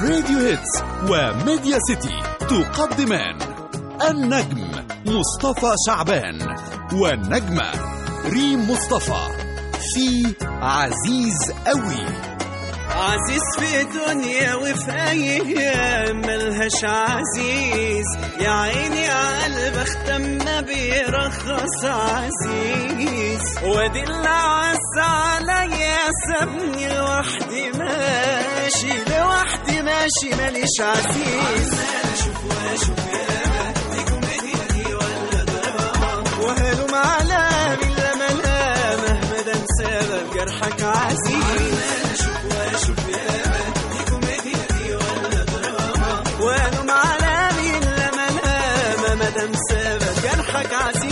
راديو هيتس وميديا سيتي تقدمان النجم مصطفى شعبان والنجمة ريم مصطفى في عزيز قوي عزيز في دنيا وفي ايام ملهاش عزيز يا عيني عقلب اختم ما بيرخص عزيز وادي اللي عز عليا سابني لوحدي ماشي لوحدي ماشي ماليش عزيز وهلم على من لما لا مهما دام سبب جرحك عزيز وهلم على من لما لا مهما دام سبب جرحك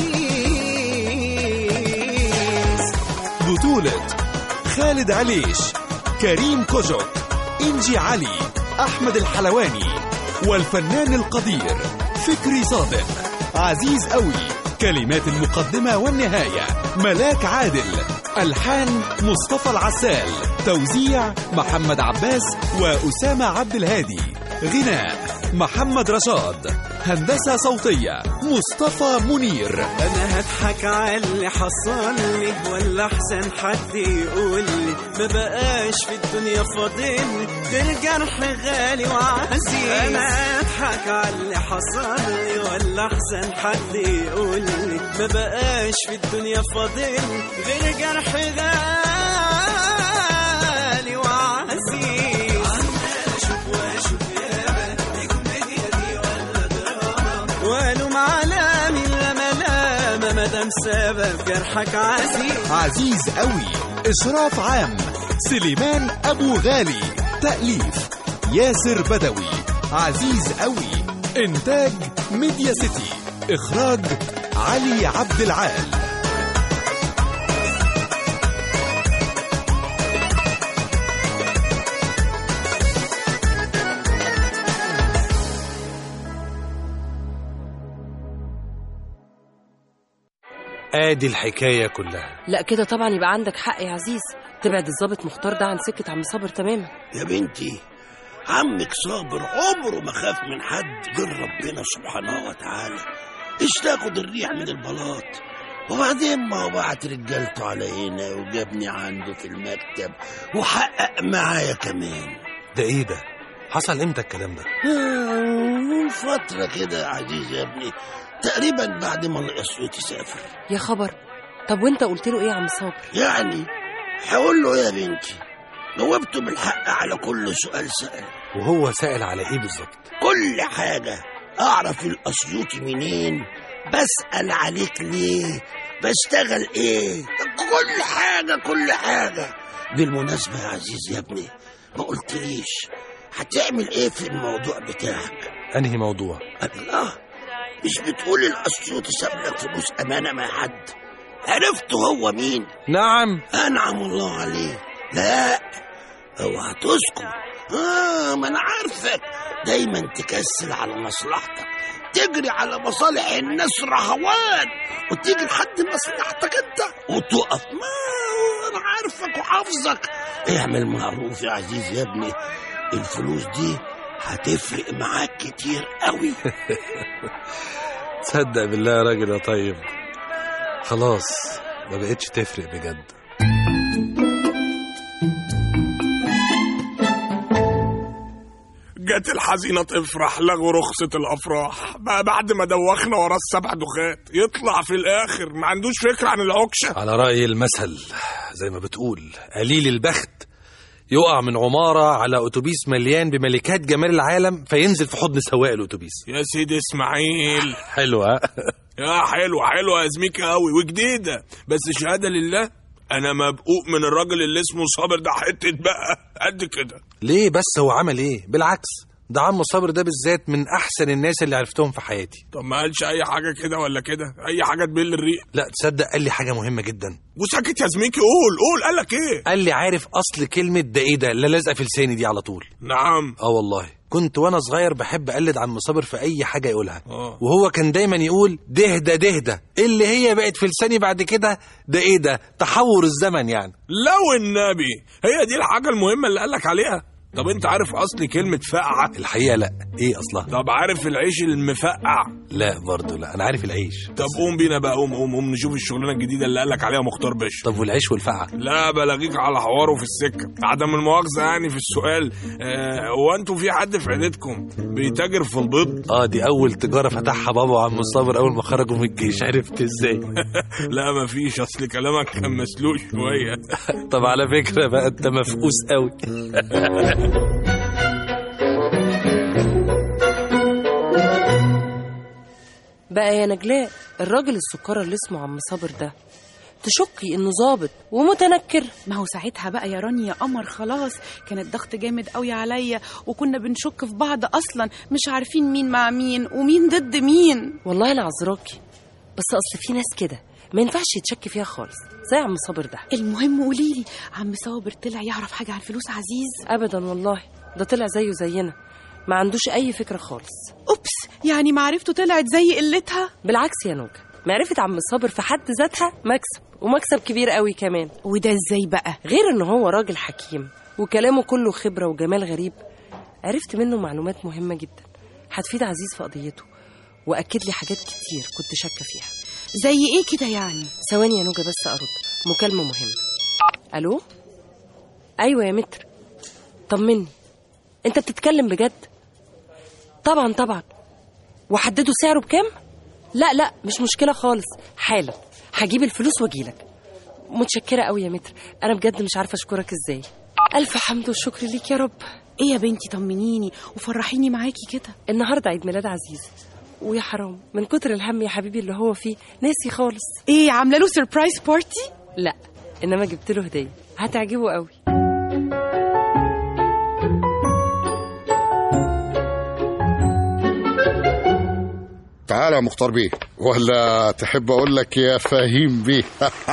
عزيز بطولة خالد عليش كريم كوجك إنجي علي أحمد الحلواني والفنان القدير فكري صادق عزيز قوي كلمات المقدمة والنهاية ملاك عادل ألحان مصطفى العسال توزيع محمد عباس وأسامة عبد الهادي غناء محمد رشاد هندسة صوتية مصطفى منير انا هضحك على اللي حصل لي ولا احسن حد يقول لي ما بقاش في الدنيا فاضل غير جرح غالي وعزيز انا هضحك على اللي حصل لي ولا احسن حد يقول لي ما بقاش في الدنيا فاضل غير جرح غالي وعزيز والوم على من لما لام مدام سبب جرحك عزيز عزيز قوي إشراف عام سليمان أبو غالي تأليف ياسر بدوي عزيز قوي إنتاج ميديا سيتي إخراج علي عبد العال ادي الحكايه كلها لا كده طبعا يبقى عندك حق يا عزيز تبعد الضابط مختار ده عن سكة عم صابر تماما يا بنتي عمك صابر عمره ما خاف من حد غير ربنا سبحانه وتعالى ايش تاخد الريح من البلاط وبعدين ما هو بعت رجالته على هنا وجابني عنده في المكتب وحقق معايا كمان ده ايه ده حصل امتى الكلام ده آه، من فترة كده يا عزيز يا ابني تقريبا بعد ما الأسيوط سافر يا خبر طب وانت قلت له ايه يا عم صابر يعني هقول له يا بنتي جاوبته بالحق على كل سؤال سأله وهو سائل على ايه بالظبط كل حاجة أعرف الأسيوطي منين بسأل عليك ليه بشتغل إيه كل حاجة كل حاجة بالمناسبة يا عزيز يا ابني ما قلتليش هتعمل إيه في الموضوع بتاعك انهي موضوع الله مش بتقول الأسيوطي ساب لك فلوس أمانة مع حد عرفت هو مين نعم أنعم الله عليه لا اوعى تسكت آه ما أنا عارفك دايما تكسل على مصلحتك تجري على مصالح الناس رهوان وتيجي لحد مصلحتك انت وتقف ما انا عارفك وحافظك اعمل معروف يا عزيز يا ابني الفلوس دي هتفرق معاك كتير قوي تصدق بالله يا راجل يا طيب خلاص ما بقتش تفرق بجد جت الحزينة تفرح لغوا رخصة الأفراح بقى بعد ما دوخنا وراه السبع دخات يطلع في الآخر ما عندوش فكرة عن العكشة على رأي المثل زي ما بتقول قليل البخت يقع من عمارة على أتوبيس مليان بملكات جمال العالم فينزل في حضن سواق الأتوبيس يا سيدي إسماعيل حلوة يا حلوة حلوة يا زميكة أوي وجديدة بس شهادة لله أنا مبقوق من الراجل اللي اسمه صابر ده حتة بقى قد كده ليه بس هو عمل ايه بالعكس ده عم صابر ده بالذات من احسن الناس اللي عرفتهم في حياتي طب ما قالش أي حاجة كده ولا كده أي حاجة تبل الريق لا تصدق قال لي حاجة مهمة جدا وساكت يا زميكي قول قول قالك إيه قال لي عارف اصل كلمة ده ايه ده اللي لازقة في لساني دي على طول نعم اه والله كنت وانا صغير بحب اقلد عم صابر في اي حاجه يقولها آه. وهو كان دايما يقول دهدة دهدة اللي هي بقت في لساني بعد كده ده ايه ده تحور الزمن يعني لو النبي هي دي الحاجة المهمة اللي قالك عليها طب انت عارف اصل كلمه فقعه الحقيقه لا ايه اصلها طب عارف العيش المفقع لا برضه لا انا عارف العيش طب قوم بينا بقى قوم قوم قوم نشوف الشغلانه الجديده اللي قالك عليها مختار باشا طب والعيش والفقعه لا بلاغيك على حواره في السكه عدم المؤاخذه يعني في السؤال آه، هو انتوا في حد في عيلتكم بيتاجر في البيض اه دي اول تجاره فتحها بابا وعم صابر اول ما خرجوا من الجيش عرفت ازاي لا مفيش اصل كلامك كان مسلوق شويه طب على فكره بقى انت مفقوس قوي بقى يا نجلاء الراجل السكرة اللي اسمه عم صابر ده تشكي انه ظابط ومتنكر ما هو ساعتها بقى يا رانيا يا قمر خلاص كان الضغط جامد قوي عليا وكنا بنشك في بعض اصلا مش عارفين مين مع مين ومين ضد مين والله انا عذراكي بس اصل في ناس كده ما ينفعش يتشك فيها خالص زي عم صابر ده المهم قوليلي عم صابر طلع يعرف حاجه عن فلوس عزيز ابدا والله ده طلع زيه زينا ما عندوش اي فكره خالص اوبس يعني معرفته طلعت زي قلتها بالعكس يا نوجة معرفة عم صابر في حد ذاتها مكسب ومكسب كبير قوي كمان وده ازاي بقى غير ان هو راجل حكيم وكلامه كله خبرة وجمال غريب عرفت منه معلومات مهمة جدا هتفيد عزيز في قضيته واكد لي حاجات كتير كنت شاكة فيها زي ايه كده يعني ثواني يا نوجة بس ارد مكالمة مهمة الو ايوه يا متر طمني انت بتتكلم بجد طبعا طبعا وحددوا سعره بكام لا لا مش مشكلة خالص حالا هجيب الفلوس واجيلك متشكرة قوي يا متر انا بجد مش عارفة اشكرك ازاي الف حمد وشكر ليك يا رب ايه يا بنتي طمنيني وفرحيني معاكي كده النهارده عيد ميلاد عزيز ويا حرام من كتر الهم يا حبيبي اللي هو فيه ناسي خالص ايه عامله له سربرايز بارتي لا انما جبت له هديه هتعجبه قوي تعالى يا مختار بيه ولا تحب اقول لك يا فهيم بيه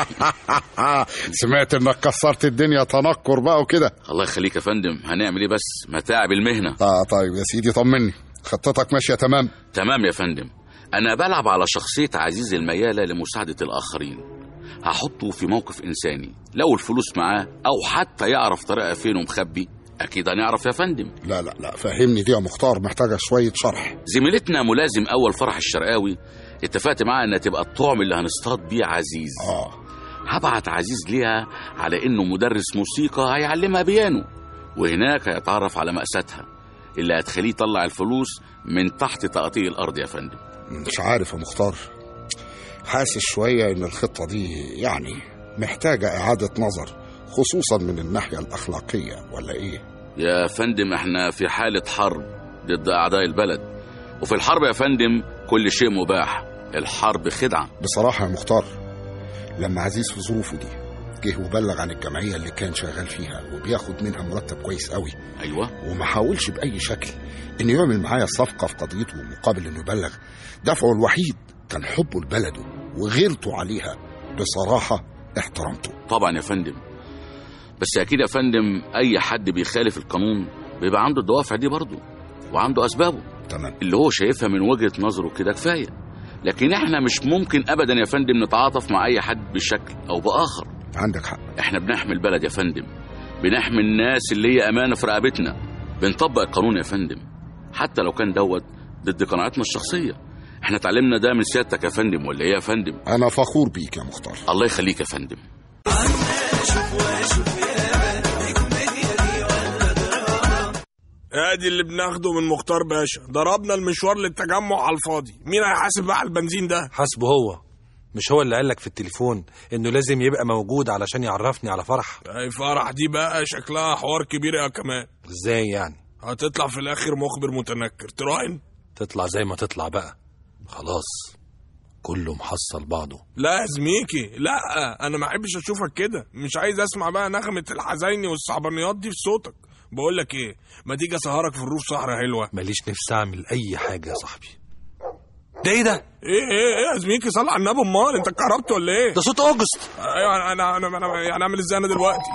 سمعت انك كسرت الدنيا تنكر بقى وكده الله يخليك يا فندم هنعمل ايه بس متاعب المهنه اه طيب يا سيدي طمني خطتك ماشيه تمام تمام يا فندم انا بلعب على شخصيه عزيز المياله لمساعده الاخرين هحطه في موقف انساني لو الفلوس معاه او حتى يعرف طريقه فين ومخبي اكيد هنعرف يا فندم لا لا لا فهمني دي يا مختار محتاجه شويه شرح زميلتنا ملازم اول فرح الشرقاوي اتفقت معاها انها تبقى الطعم اللي هنصطاد بيه عزيز اه هبعت عزيز ليها على انه مدرس موسيقى هيعلمها بيانو وهناك هيتعرف على مأساتها اللي هتخليه يطلع الفلوس من تحت تقطيع الارض يا فندم مش عارف يا مختار حاسس شويه ان الخطه دي يعني محتاجه اعاده نظر خصوصا من الناحيه الاخلاقيه ولا ايه يا فندم احنا في حالة حرب ضد أعداء البلد وفي الحرب يا فندم كل شيء مباح الحرب خدعة بصراحه يا مختار لما عزيز في ظروفه دي جه وبلغ عن الجمعيه اللي كان شغال فيها وبياخد منها مرتب كويس قوي أيوة وما حاولش باي شكل انه يعمل معايا صفقه في قضيته مقابل انه يبلغ دفعه الوحيد كان حبه لبلده وغيرته عليها بصراحه احترمته طبعا يا فندم بس أكيد يا فندم أي حد بيخالف القانون بيبقى عنده الدوافع دي برضه وعنده أسبابه تمام اللي هو شايفها من وجهة نظره كده كفاية لكن احنا مش ممكن أبدا يا فندم نتعاطف مع أي حد بشكل أو بآخر عندك حق احنا بنحمي البلد يا فندم بنحمي الناس اللي هي امانه في رقبتنا بنطبق القانون يا فندم حتى لو كان دوت ضد قناعاتنا الشخصيه احنا اتعلمنا ده من سيادتك يا فندم ولا ايه يا فندم انا فخور بيك يا مختار الله يخليك يا فندم ادي اللي بناخده من مختار باشا ضربنا المشوار للتجمع على الفاضي مين هيحاسب بقى على البنزين ده حاسبه هو مش هو اللي قالك في التليفون انه لازم يبقى موجود علشان يعرفني على فرح اي فرح دي بقى شكلها حوار كبير يا كمان ازاي يعني هتطلع في الاخر مخبر متنكر تراهن تطلع زي ما تطلع بقى خلاص كله محصل بعضه لا يا زميكي لا انا ما احبش اشوفك كده مش عايز اسمع بقى نغمه الحزيني والصعبانيات دي في صوتك بقول لك ايه ما تيجي اسهرك في الروف سهره حلوه ماليش نفسي اعمل اي حاجه يا صاحبي ده ايه ده ايه ايه ايه يا زميكي صلي على النبي امال انت اتكهربت ولا ايه ده صوت اوجست ايوه انا انا انا يعني اعمل ازاي انا دلوقتي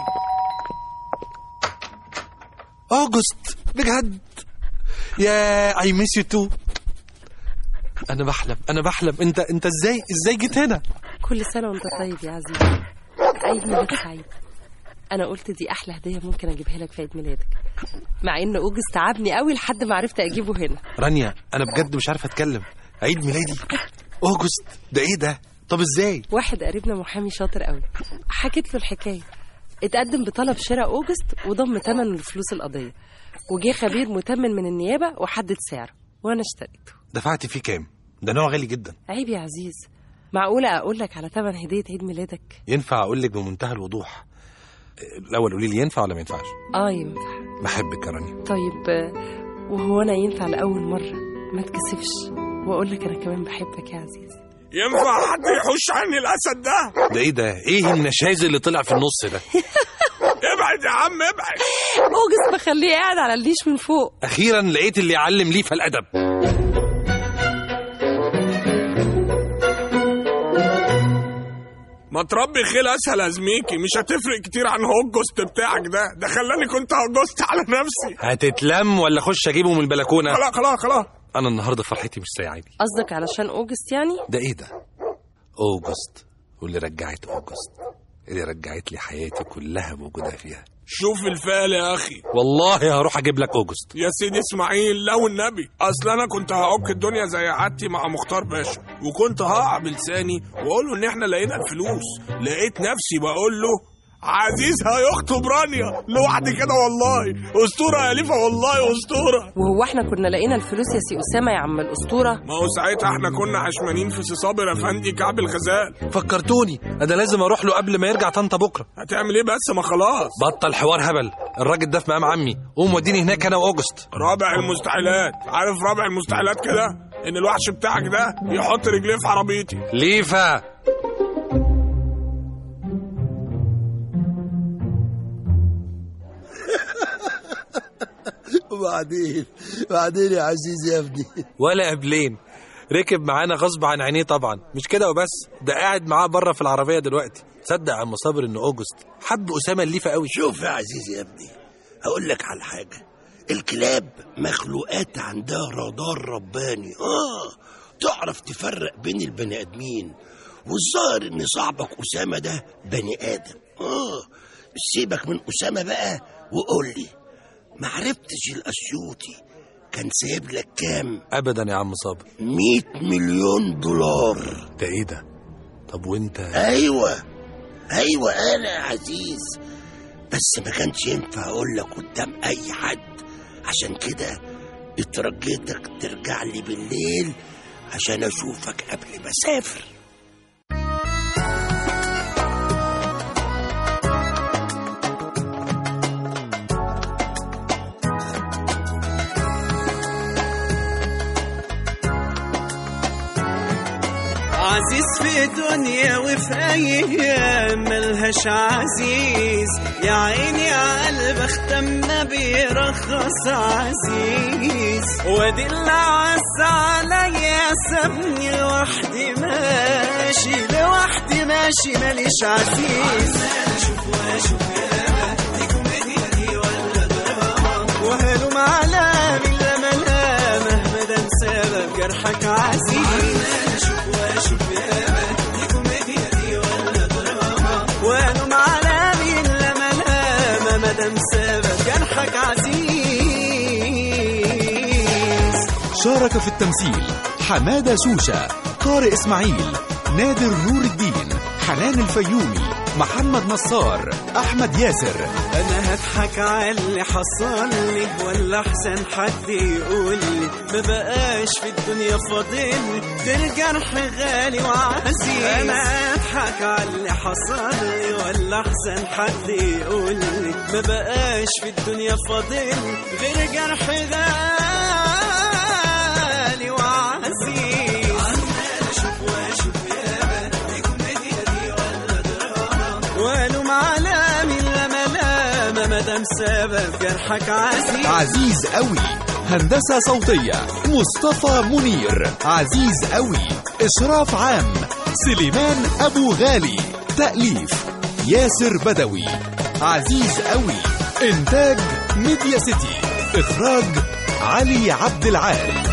اوجست بجد يا اي ميس يو تو انا بحلم انا بحلم انت انت ازاي ازاي جيت هنا كل سنة وانت طيب يا عزيزي عيد ميلاد سعيد انا قلت دي احلى هديه ممكن اجيبها لك في عيد ميلادك مع ان اوجس تعبني قوي لحد ما عرفت اجيبه هنا رانيا انا بجد مش عارف اتكلم عيد ميلادي اوجست ده ايه ده طب ازاي واحد قريبنا محامي شاطر قوي حكيت له الحكايه اتقدم بطلب شراء اوجست وضم ثمنه لفلوس القضيه وجه خبير متمن من النيابه وحدد سعره وانا اشتريته دفعت فيه كام ده نوع غالي جدا عيب يا عزيز معقوله اقول لك على ثمن هديه عيد ميلادك ينفع اقول لك بمنتهى الوضوح الاول قولي لي ينفع ولا ما ينفعش اه ينفع بحبك يا رانيا طيب آه، وهو انا ينفع لاول مره ما تكسفش واقول لك انا كمان بحبك يا عزيز ينفع حد يحوش عني الاسد ده ده ايه ده ايه النشاز اللي طلع في النص ده ابعد يا عم ابعد اوجس بخليه قاعد على الليش من فوق اخيرا لقيت اللي يعلم ليه فالادب ما تربي خيل اسهل يا زميكي مش هتفرق كتير عن هوجست بتاعك ده ده خلاني كنت هوجست على نفسي هتتلم ولا اخش اجيبه من البلكونه خلاص خلاص خلاص انا النهارده فرحتي مش سايعاني قصدك علشان اوجست يعني ده ايه ده اوجست واللي رجعت اوجست اللي رجعت لي حياتي كلها بوجودها فيها شوف الفعل يا اخي والله هروح اجيب لك اوجست يا سيدي اسماعيل لو النبي اصل انا كنت هعك الدنيا زي عادتي مع مختار باشا وكنت هقع بلساني واقول له ان احنا لقينا الفلوس لقيت نفسي بقول له عزيز هيخطب رانيا لوحدي كده والله اسطوره يا ليفا والله اسطوره وهو احنا كنا لقينا الفلوس يا سي اسامه يا عم الاسطوره ما هو ساعتها احنا كنا عشمانين في سي صابر افندي كعب الغزال فكرتوني انا لازم اروح له قبل ما يرجع طنطا بكره هتعمل ايه بس ما خلاص بطل حوار هبل الراجل ده في مقام عمي قوم وديني هناك انا واوجست رابع المستحيلات عارف رابع المستحيلات كده ان الوحش بتاعك ده يحط رجليه في عربيتي ليفا وبعدين بعدين يا عزيز يا ابني ولا قبلين ركب معانا غصب عن عينيه طبعا مش كده وبس ده قاعد معاه بره في العربيه دلوقتي صدق يا عم صابر ان اوجست حب اسامه الليفه قوي شوف يا عزيز يا ابني هقول لك على حاجة الكلاب مخلوقات عندها رادار رباني اه تعرف تفرق بين البني ادمين والظاهر ان صاحبك اسامة ده بني ادم اه سيبك من اسامة بقى وقول لي معرفتش الاسيوطي كان سايب لك كام ابدا يا عم صابر 100 مليون دولار ده ايه ده طب وانت ايوه ايوه انا يا عزيز بس ما كانش ينفع اقول لك قدام اي حد عشان كده اترجيتك ترجع لي بالليل عشان اشوفك قبل ما اسافر عزيز في دنيا وفي ايام ملهاش عزيز يا عيني يا قلب اختم ما بيرخص عزيز وادي اللي عز عليا سابني لوحدي ماشي لوحدي ماشي ماليش عزيز وهلم على من لما لا مهما ده سبب جرحك عزيز وهلم على من لما لا مدام سبب جرحك عزيز شارك في التمثيل حمادة سوشة طارق إسماعيل نادر نور الدين حنان الفيومي محمد نصار أحمد ياسر انا هضحك على اللي حصل لي ولا احسن حد يقول لي ما بقاش في الدنيا فاضل ده الجرح غالي وعزيز انا هضحك على اللي حصل لي ولا احسن حد يقول لي ما بقاش في الدنيا فاضل غير جرح غالي وعزيز والوم على من لما لام مدام سبب جرحك عزيز عزيز قوي هندسة صوتية مصطفى منير عزيز قوي إشراف عام سليمان أبو غالي تأليف ياسر بدوي عزيز قوي إنتاج ميديا سيتي إخراج علي عبد العال